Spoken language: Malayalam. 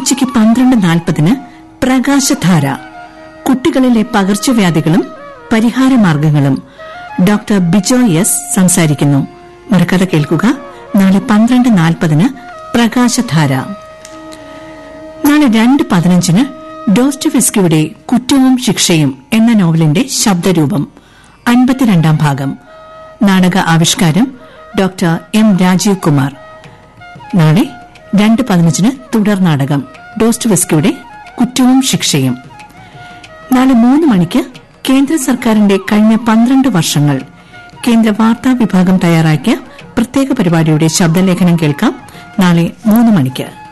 ഉച്ചയ്ക്ക് പന്ത്രണ്ട് നാൽപ്പതിന് പ്രകാശധാര കുട്ടികളിലെ പകർച്ചവ്യാധികളും പരിഹാരമാർഗങ്ങളും ഡോക്ടർ ബിജോയ് എസ് സംസാരിക്കുന്നു മറക്കാതെ കേൾക്കുക നാളെ പന്ത്രണ്ട് നാൽപ്പതിന് പ്രകാശധാര നാളെ രണ്ട് പതിനഞ്ചിന് ഡോസ്റ്റോവെസ്കിയുടെ കുറ്റവും ശിക്ഷയും എന്ന നോവലിന്റെ ശബ്ദരൂപം അൻപത്തിരണ്ടാം ഭാഗം നാടക ആവിഷ്കാരം ഡോക്ടർ എം രാജീവ് കുമാർ നാളെ രണ്ട് പതിനഞ്ചിന് തുടർ നാടകം ഡോസ്റ്റോവെസ്കിയുടെ കുറ്റവും ശിക്ഷയും നാളെ മൂന്ന് മണിക്ക് കേന്ദ്ര സർക്കാരിന്റെ കഴിഞ്ഞ പന്ത്രണ്ട് വർഷങ്ങൾ കേന്ദ്ര വാർത്താ വിഭാഗം തയ്യാറാക്കിയ പ്രത്യേക പരിപാടിയുടെ ശബ്ദലേഖനം കേൾക്കാം നാളെ മൂന്ന് മണിക്ക്